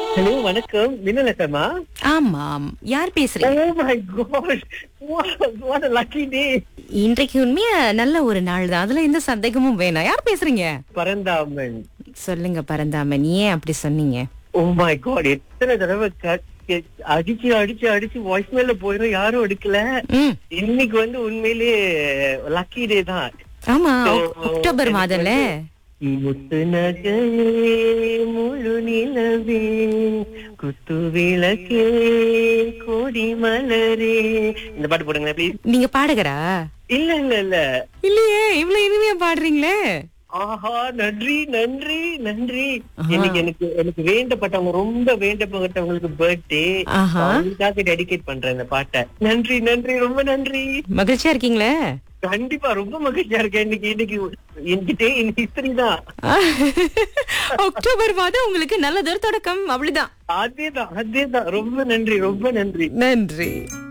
Hello வணக்கம் மின்னலசமா ஆமாம் யார் பேசுறீங்க oh my god what a lucky day இன்றைக்கு உண்மையா நல்ல ஒரு நாள் தான் அதுல எந்த சந்தேகமும் வேணாம் யார் பேசுறீங்க பரந்தாமன் சொல்லுங்க பரந்தாமன் ஏன் அப்படி சொன்னீங்க ஓ மை காட் எத்தனை தடவை க- கே- அடிச்சு அடிச்சு அடிச்சு வாய்ஸ் மேல போயிடும் யாரும் எடுக்கல ம் இன்னைக்கு வந்து உண்மையிலேயே லக்கி டே தான் ஆமா So, அக்- அக்டோபர் எனக்கு மாதம்ல முத்து நகையே முழு நிலவே குத்து விளக்கே கோடி மலரே இந்த பாட்டு போடுங்க ப்ளீஸ் நீங்க பாடகரா இல்ல இல்ல இல்ல இல்லையே இவ்வளவு இனிமையா பாடுறீங்களே ஆஹா நன்றி நன்றி நன்றி இன்னைக்கு எனக்கு எனக்கு வேண்டப்பட்டவங்க ரொம்ப வேண்டப்பட்டவங்களுக்கு பர்த்டே ஆஹா. அவங்களுக்காக டெடிகேட் பண்றேன் இந்த பாட்டை நன்றி நன்றி ரொம்ப நன்றி மகிழ்ச்சியா இருக்கீங்களே கண்டிப்பா ரொம்ப மகிழ்ச்சியா இருக்கேன் இன்னைக்கு இன்னைக்கு என்கிட்ட இன்னைக்கு ஹிஸ்டரி தான் அக்டோபர் மாதம் உங்களுக்கு நல்லதொரு தொடக்கம் அப்படிதான் அதேதான் அதேதான் ரொம்ப நன்றி ரொம்ப நன்றி நன்றி